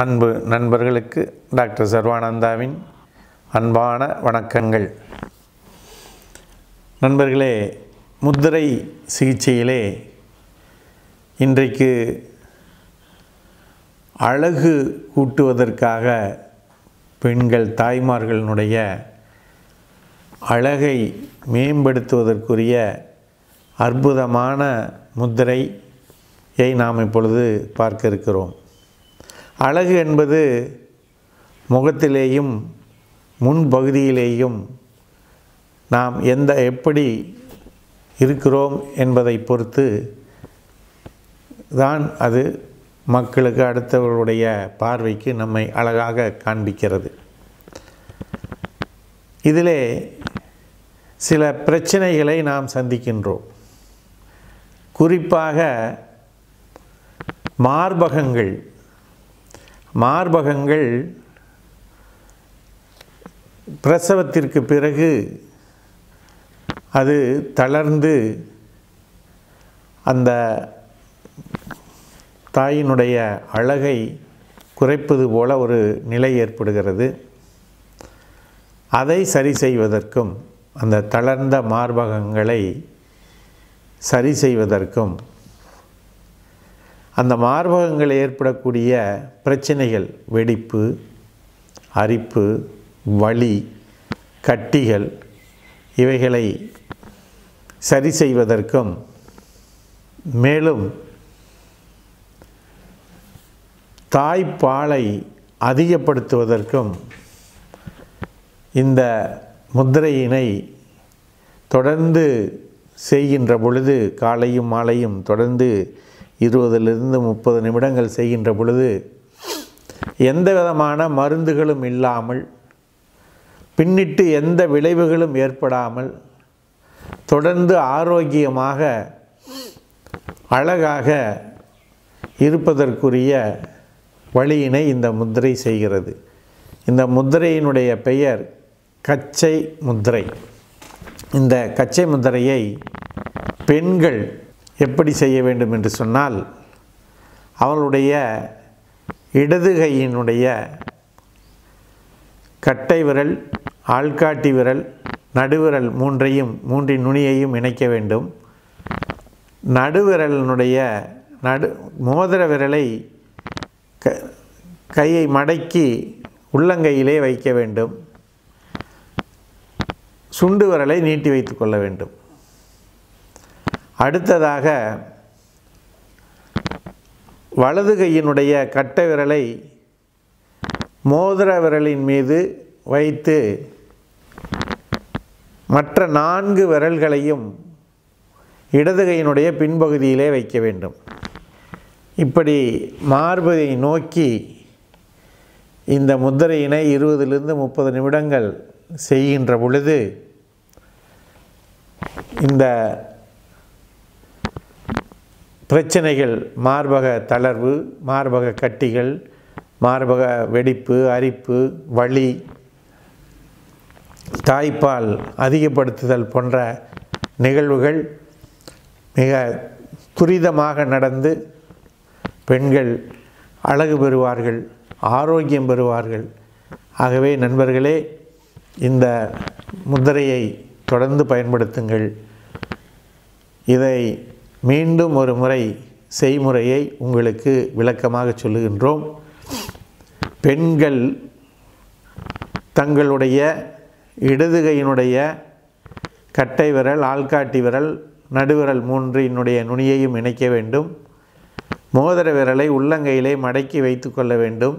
அன்பு நண்பர்களுக்கு டாக்டர் சர்வானந்தாவின் அன்பான வணக்கங்கள் நண்பர்களே முத்திரை சிகிச்சையிலே இன்றைக்கு அழகு கூட்டுவதற்காக பெண்கள் தாய்மார்களினுடைய அழகை மேம்படுத்துவதற்குரிய அற்புதமான முத்திரையை நாம் இப்பொழுது பார்க்க இருக்கிறோம் அழகு என்பது முகத்திலேயும் முன்பகுதியிலேயும் நாம் எந்த எப்படி இருக்கிறோம் என்பதை பொறுத்து தான் அது மக்களுக்கு அடுத்தவர்களுடைய பார்வைக்கு நம்மை அழகாக காண்பிக்கிறது இதிலே சில பிரச்சனைகளை நாம் சந்திக்கின்றோம் குறிப்பாக மார்பகங்கள் மார்பகங்கள் பிரசவத்திற்கு பிறகு அது தளர்ந்து அந்த தாயினுடைய அழகை குறைப்பது போல ஒரு நிலை ஏற்படுகிறது அதை சரி செய்வதற்கும் அந்த தளர்ந்த மார்பகங்களை சரி செய்வதற்கும் அந்த மார்பகங்கள் ஏற்படக்கூடிய பிரச்சனைகள் வெடிப்பு அரிப்பு வலி கட்டிகள் இவைகளை சரி செய்வதற்கும் மேலும் தாய்ப்பாலை அதிகப்படுத்துவதற்கும் இந்த முத்திரையினை தொடர்ந்து செய்கின்ற பொழுது காலையும் மாலையும் தொடர்ந்து இருபதிலிருந்து முப்பது நிமிடங்கள் செய்கின்ற பொழுது எந்த விதமான மருந்துகளும் இல்லாமல் பின்னிட்டு எந்த விளைவுகளும் ஏற்படாமல் தொடர்ந்து ஆரோக்கியமாக அழகாக இருப்பதற்குரிய வழியினை இந்த முத்திரை செய்கிறது இந்த முத்திரையினுடைய பெயர் கச்சை முத்திரை இந்த கச்சை முத்திரையை பெண்கள் எப்படி செய்ய வேண்டும் என்று சொன்னால் அவளுடைய இடது கையினுடைய கட்டை விரல் ஆள்காட்டி விரல் நடுவிரல் மூன்றையும் மூன்றின் நுனியையும் இணைக்க வேண்டும் நடுவிரலினுடைய நடு மோதிர விரலை க கையை மடக்கி உள்ளங்கையிலே வைக்க வேண்டும் சுண்டு விரலை நீட்டி வைத்து கொள்ள வேண்டும் அடுத்ததாக வலது கையினுடைய கட்டை விரலை மோதிர விரலின் மீது வைத்து மற்ற நான்கு விரல்களையும் இடது கையினுடைய பின்பகுதியிலே வைக்க வேண்டும் இப்படி மார்பை நோக்கி இந்த முத்திரையினை இருபதிலிருந்து முப்பது நிமிடங்கள் செய்கின்ற பொழுது இந்த பிரச்சனைகள் மார்பக தளர்வு மார்பக கட்டிகள் மார்பக வெடிப்பு அரிப்பு வலி தாய்ப்பால் அதிகப்படுத்துதல் போன்ற நிகழ்வுகள் மிக துரிதமாக நடந்து பெண்கள் அழகு பெறுவார்கள் ஆரோக்கியம் பெறுவார்கள் ஆகவே நண்பர்களே இந்த முத்திரையை தொடர்ந்து பயன்படுத்துங்கள் இதை மீண்டும் ஒரு முறை செய்முறையை உங்களுக்கு விளக்கமாக சொல்லுகின்றோம் பெண்கள் தங்களுடைய இடது கையினுடைய கட்டை விரல் ஆள்காட்டி விரல் நடுவிரல் மூன்றினுடைய நுனியையும் இணைக்க வேண்டும் மோதிர விரலை உள்ளங்கையிலே மடக்கி வைத்து கொள்ள வேண்டும்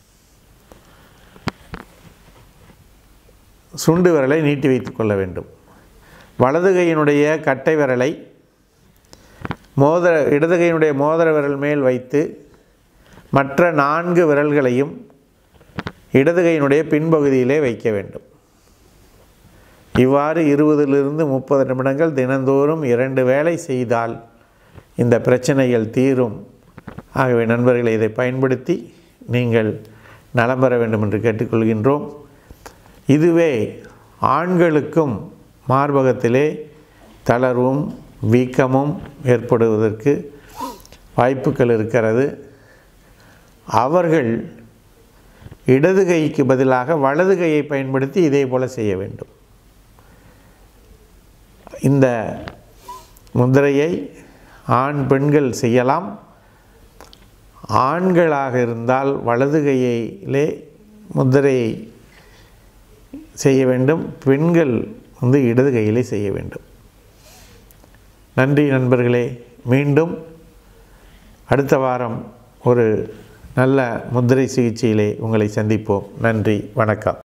சுண்டு விரலை நீட்டி வைத்து கொள்ள வேண்டும் வலது கையினுடைய கட்டை விரலை மோதிர இடது கையினுடைய மோதிர விரல் மேல் வைத்து மற்ற நான்கு விரல்களையும் இடது கையினுடைய பின்பகுதியிலே வைக்க வேண்டும் இவ்வாறு இருபதிலிருந்து முப்பது நிமிடங்கள் தினந்தோறும் இரண்டு வேலை செய்தால் இந்த பிரச்சனைகள் தீரும் ஆகவே நண்பர்களை இதை பயன்படுத்தி நீங்கள் நலம் பெற வேண்டும் என்று கேட்டுக்கொள்கின்றோம் இதுவே ஆண்களுக்கும் மார்பகத்திலே தளர்வும் வீக்கமும் ஏற்படுவதற்கு வாய்ப்புகள் இருக்கிறது அவர்கள் இடது கைக்கு பதிலாக வலது கையை பயன்படுத்தி இதே போல் செய்ய வேண்டும் இந்த முத்திரையை ஆண் பெண்கள் செய்யலாம் ஆண்களாக இருந்தால் வலது கையிலே முத்திரையை செய்ய வேண்டும் பெண்கள் வந்து இடது கையிலே செய்ய வேண்டும் நன்றி நண்பர்களே மீண்டும் அடுத்த வாரம் ஒரு நல்ல முத்திரை சிகிச்சையிலே உங்களை சந்திப்போம் நன்றி வணக்கம்